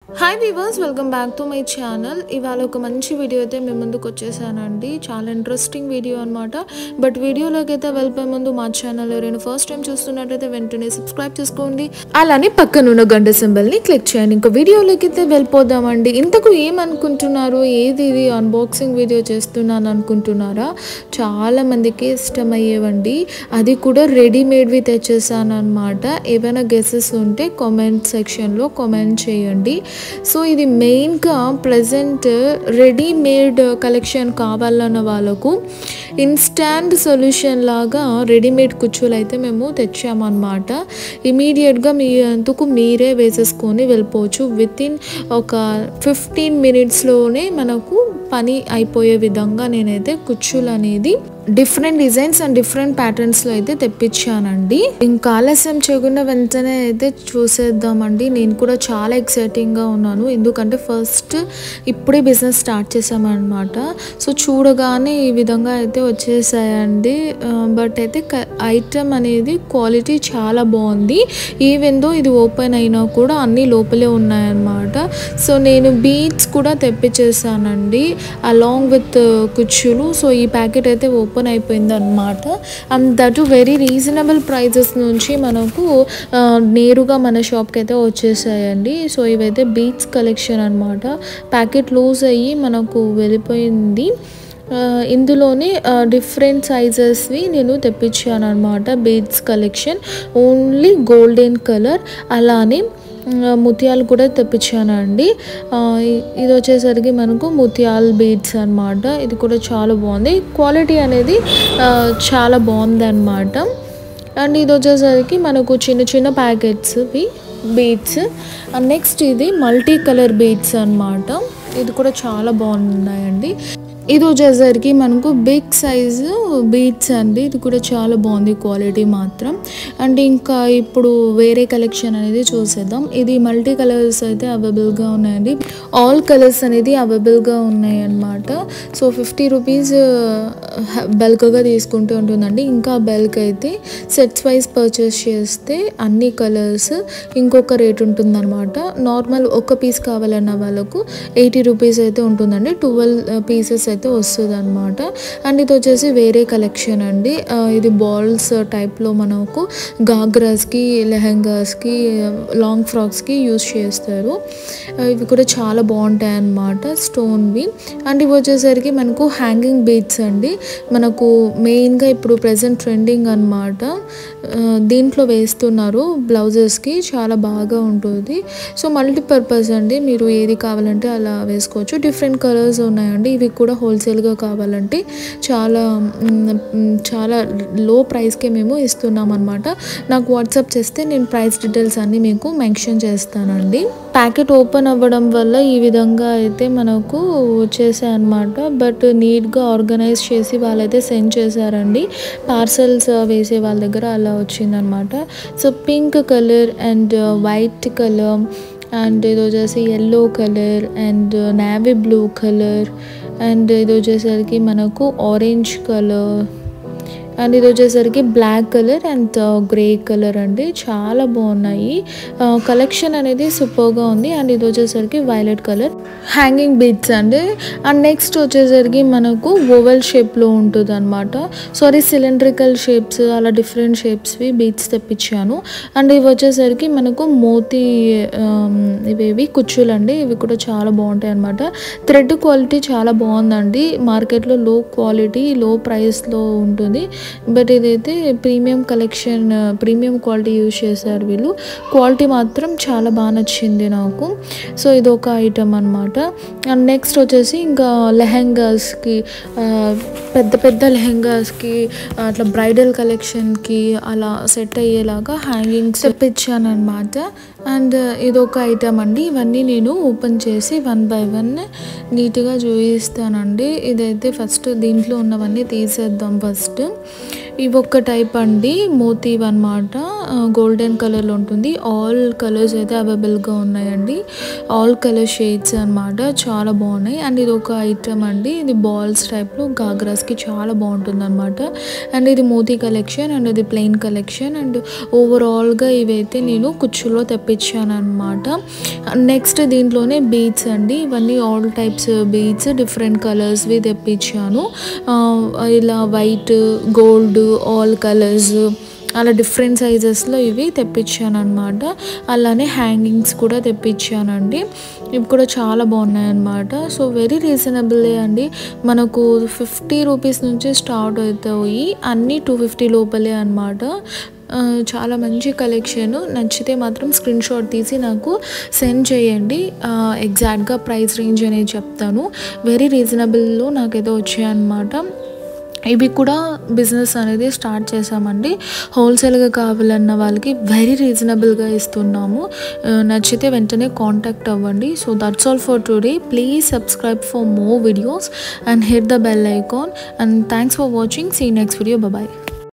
hi viewers welcome back to my channel ఇవాళ ఒక మంచి వీడియో అయితే మీ ముందుకు వచ్చేసానండి చాలా ఇంట్రెస్టింగ్ వీడియో అనమాట బట్ వీడియోలోకి అయితే వెళ్ళిపోయే ముందు మా ఛానల్ ఎవరైనా ఫస్ట్ టైం చూస్తున్నట్టయితే వెంటనే సబ్స్క్రైబ్ చేసుకోండి అలానే పక్కనున్న గంట సింబల్ని క్లిక్ చేయండి ఇంకా వీడియోలోకి అయితే వెళ్ళిపోదామండి ఇంతకు ఏమనుకుంటున్నారు ఏది ఇది అన్బాక్సింగ్ వీడియో చేస్తున్నాను అనుకుంటున్నారా చాలా మందికి ఇష్టమయ్యేవండి అది కూడా రెడీమేడ్వి తెచ్చేసాను అనమాట ఏవైనా గెసెస్ ఉంటే కామెంట్ సెక్షన్లో కామెంట్ చేయండి సో ఇది మెయిన్గా ప్రజెంట్ రెడీమేడ్ కలెక్షన్ కావాలన్న వాళ్ళకు ఇన్స్టాంట్ సొల్యూషన్ లాగా రెడీమేడ్ కుచ్చులు అయితే మేము తెచ్చామన్నమాట ఇమీడియట్గా మీ అంతకు మీరే వేసేసుకొని వెళ్ళిపోవచ్చు విత్ ఇన్ ఒక ఫిఫ్టీన్ మినిట్స్లోనే మనకు పని అయిపోయే విధంగా నేనైతే కుచ్చులు అనేది డిఫరెంట్ డిజైన్స్ అండ్ డిఫరెంట్ ప్యాటర్న్స్లో అయితే తెప్పించానండి ఇంకా ఆలస్యం చేయకుండా వెంటనే అయితే చూసేద్దామండి నేను కూడా చాలా ఎక్సైటింగ్గా ఉన్నాను ఎందుకంటే ఫస్ట్ ఇప్పుడే బిజినెస్ స్టార్ట్ చేసామన్నమాట సో చూడగానే ఈ విధంగా అయితే వచ్చేసాయండి బట్ అయితే ఐటమ్ అనేది క్వాలిటీ చాలా బాగుంది ఈవెన్ దో ఇది ఓపెన్ అయినా కూడా అన్నీ లోపలే ఉన్నాయన్నమాట సో నేను బీట్స్ కూడా తెప్పించేసానండి అలాంగ్ విత్ కుచ్చులు సో ఈ ప్యాకెట్ అయితే ఓపెన్ అయిపోయింది అనమాట and that very reasonable prices నుంచి మనకు ఆ, నేరుగా మన షాప్కి అయితే వచ్చేసాయండి సో ఇవైతే బీట్స్ కలెక్షన్ అనమాట ప్యాకెట్ లూజ్ అయ్యి మనకు వెళ్ళిపోయింది ఆ, ఇందులోనే డిఫరెంట్ సైజెస్వి నేను తెప్పించాను అనమాట beads collection only golden colour అలానే ఆ, ముత్యాలు కూడా తెప్పించానండి ఆ, ఇ- ఇది వచ్చేసరికి మనకు ముత్యాల్ బీడ్స్ అన్నమాట ఇది కూడా చాలా బాగుంది క్వాలిటీ అనేది ఆ, చాలా బాగుంది అనమాట అండ్ ఇది వచ్చేసరికి మనకు చిన్న చిన్న ప్యాకెట్స్వి బీడ్స్ అండ్ నెక్స్ట్ ఇది మల్టీ కలర్ బీడ్స్ అన్నమాట ఇది కూడా చాలా బాగున్నాయండి ఇది వచ్చేసరికి మనకు బిగ్ సైజు బీట్స్ అండి ఇది కూడా చాలా బాగుంది క్వాలిటీ మాత్రం అండ్ ఇంకా ఇప్పుడు వేరే కలెక్షన్ అనేది చూసేద్దాం ఇది మల్టీ కలర్స్ అయితే అవైలబుల్గా ఉన్నాయండి ఆల్ కలర్స్ అనేది అవైలబుల్గా ఉన్నాయి అన్నమాట సో ఫిఫ్టీ రూపీస్ బల్క్గా తీసుకుంటూ ఉంటుందండి ఇంకా బల్క్ అయితే సెట్స్ వైజ్ పర్చేస్ చేస్తే అన్ని కలర్స్ ఇంకొక రేట్ ఉంటుందన్నమాట నార్మల్ ఒక పీస్ కావాలన్న వాళ్ళకు ఎయిటీ రూపీస్ అయితే ఉంటుందండి ట్వెల్వ్ పీసెస్ అయితే వస్తుంది అనమాట అండ్ ఇది వచ్చేసి వేరే కలెక్షన్ అండి ఆ, ఇది బాల్స్ టైప్లో మనకు గాగ్రాస్కి లెహెంగాస్కి లాంగ్ ఫ్రాక్స్కి యూస్ చేస్తారు ఆ, ఇవి కూడా చాలా బాగుంటాయి అన్నమాట స్టోన్వి అండ్ ఇవి వచ్చేసరికి మనకు హ్యాంగింగ్ బీట్స్ అండి మనకు మెయిన్గా ఇప్పుడు ప్రజెంట్ ట్రెండింగ్ అనమాట దీంట్లో వేస్తున్నారు బ్లౌజెస్కి చాలా బాగా ఉంటుంది సో మల్టీపర్పస్ అండి మీరు ఏది కావాలంటే అలా వేసుకోవచ్చు డిఫరెంట్ కలర్స్ ఉన్నాయండి ఇవి కూడా హోల్సేల్గా కావాలంటే చాలా మ్, మ్, చాలా లో ప్రైస్కే మేము ఇస్తున్నాం అనమాట నాకు వాట్సాప్ చేస్తే నేను ప్రైస్ డీటెయిల్స్ అన్నీ మీకు మెన్షన్ చేస్తానండి ప్యాకెట్ ఓపెన్ అవ్వడం వల్ల ఈ విధంగా అయితే మనకు వచ్చేసాయి అనమాట బట్ నీట్గా ఆర్గనైజ్ చేసి వాళ్ళైతే సెండ్ చేశారండి పార్సల్స్ వేసే వాళ్ళ దగ్గర అలా వచ్చిందనమాట so pink colour and white colour and ఇది వచ్చేసి yellow colour and navy blue colour and ఇది వచ్చేసరికి మనకు ఆరెంజ్ కలర్ అండ్ ఇది వచ్చేసరికి black colour and grey colour అండి చాలా బాగున్నాయి కలెక్షన్ అనేది సూపర్గా ఉంది అండ్ ఇది వచ్చేసరికి వైలెట్ కలర్ హ్యాంగింగ్ బీడ్స్ అండి అండ్ నెక్స్ట్ వచ్చేసరికి మనకు ఓవెల్ షేప్లో ఉంటుంది అనమాట సారీ సిలిండ్రికల్ షేప్స్ అలా డిఫరెంట్ షేప్స్వి బీడ్స్ తెప్పించాను అండ్ ఇవి వచ్చేసరికి మనకు మోతీ ఆమ్, ఇవేవి కుచ్చులు అండి ఇవి కూడా చాలా బాగుంటాయి అనమాట థ్రెడ్ క్వాలిటీ చాలా బాగుందండి మార్కెట్లో లో క్వాలిటీ లో ప్రైస్లో ఉంటుంది బట్ ఇదైతే premium collection premium quality use చేశారు వీళ్ళు క్వాలిటీ మాత్రం చాలా బాగా నచ్చింది నాకు సో ఇది ఒక ఐటమ్ అనమాట అండ్ నెక్స్ట్ వచ్చేసి ఇంకా లెహెంగాస్కి ఆ, పెద్ద పెద్ద లెహెంగాస్కి అట్లా బ్రైడల్ కలెక్షన్కి అలా సెట్ అయ్యేలాగా హ్యాంగింగ్స్ తెప్పించాను అనమాట అండ్ ఇది ఒక ఐటమ్ అండి ఇవన్నీ నేను ఓపెన్ చేసి వన్ బై వన్ నీట్గా చూపిస్తానండి ఇదైతే ఫస్ట్ దీంట్లో ఉన్నవన్నీ తీసేద్దాం ఫస్ట్ ఇవి ఒక టైప్ అండి మోతీవ్ అనమాట గోల్డెన్ కలర్లో ఉంటుంది ఆల్ కలర్స్ అయితే అవైలబుల్గా ఉన్నాయండి ఆల్ కలర్ షేడ్స్ అనమాట చాలా బాగున్నాయి అండ్ ఇది ఒక ఐటమ్ అండి ఇది బాల్స్ టైప్లో గాగ్రాస్కి చాలా బాగుంటుంది అనమాట అండ్ ఇది మోతీ కలెక్షన్ అండ్ ఇది ప్లెయిన్ కలెక్షన్ అండ్ ఓవరాల్గా ఇవైతే నేను కుచ్చులో తెప్పించాను అనమాట నెక్స్ట్ దీంట్లోనే బీడ్స్ అండి ఇవన్నీ ఆల్ టైప్స్ బీడ్స్ డిఫరెంట్ కలర్స్వి తెప్పించాను ఆ, ఇలా వైట్ గోల్డ్ ఆల్ కలర్స్ అలా డిఫరెంట్ సైజెస్లో ఇవి తెప్పించాను అనమాట అలానే హ్యాంగింగ్స్ కూడా తెప్పించానండి ఇవి కూడా చాలా బాగున్నాయి అనమాట సో వెరీ రీజనబులే అండి మనకు ఫిఫ్టీ రూపీస్ నుంచి స్టార్ట్ అవుతాయి అన్నీ టూ ఫిఫ్టీ లోపలే అనమాట ఆ, చాలా మంచి కలెక్షన్ నచ్చితే మాత్రం స్క్రీన్ షాట్ తీసి నాకు సెండ్ చేయండి ఆ, ఎగ్జాక్ట్గా ప్రైస్ రేంజ్ అనేది చెప్తాను వెరీ రీజనబుల్లో నాకైతే వచ్చాయన్నమాట ఇవి కూడా బిజినెస్ అనేది స్టార్ట్ చేసామండి హోల్సేల్గా కావాలన్న వాళ్ళకి వెరీ రీజనబుల్గా ఇస్తున్నాము ఆ, నచ్చితే వెంటనే కాంటాక్ట్ అవ్వండి so that's all for today please subscribe for more videos and hit the bell icon and thanks for watching see next video bye